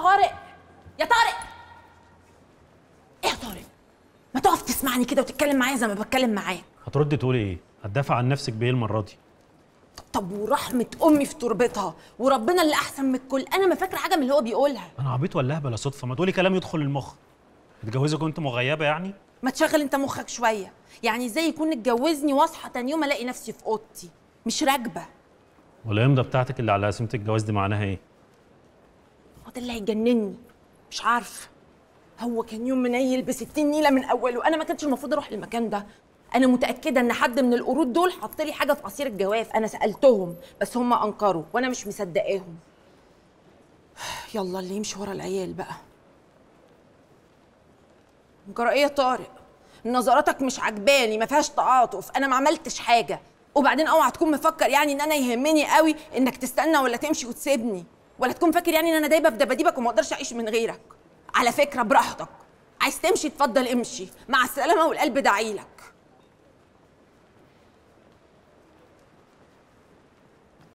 طارق يا طارق ايه يا طارق ما تقف تسمعني كده وتتكلم معايا زي ما بتكلم معاك هتردي تقولي ايه هتدافع عن نفسك بايه المره دي طب ورحمه امي في تربتها وربنا اللي احسن من الكل انا ما فاكره حاجه من اللي هو بيقولها انا عبيط ولا اهبل يا صدفه ما تقولي كلام يدخل المخ اتجوزك وانت مغيبه يعني ما تشغل انت مخك شويه يعني ازاي يكون اتجوزني واصحى تاني يوم الاقي نفسي في اوضتي مش راكبه والامضه بتاعتك اللي على قسيمه الجواز دي معناها ايه هو ده اللي هيجنني مش عارفه هو كان يوم منيل ب 60 نيله من اوله انا ما كانش المفروض اروح المكان ده انا متاكده ان حد من القرود دول حط لي حاجه في عصير الجواف انا سالتهم بس هم انكروا وانا مش مصدقاهم يلا اللي يمشي ورا العيال بقى جرى ايه يا طارق نظراتك مش عجباني ما فيهاش تعاطف انا ما عملتش حاجه وبعدين اوعى تكون مفكر يعني ان انا يهمني قوي انك تستنى ولا تمشي وتسيبني ولا تكون فاكر يعني ان انا دايبه في دباديبك وما اقدرش اعيش من غيرك على فكره براحتك عايز تمشي اتفضل امشي مع السلامه والقلب داعيلك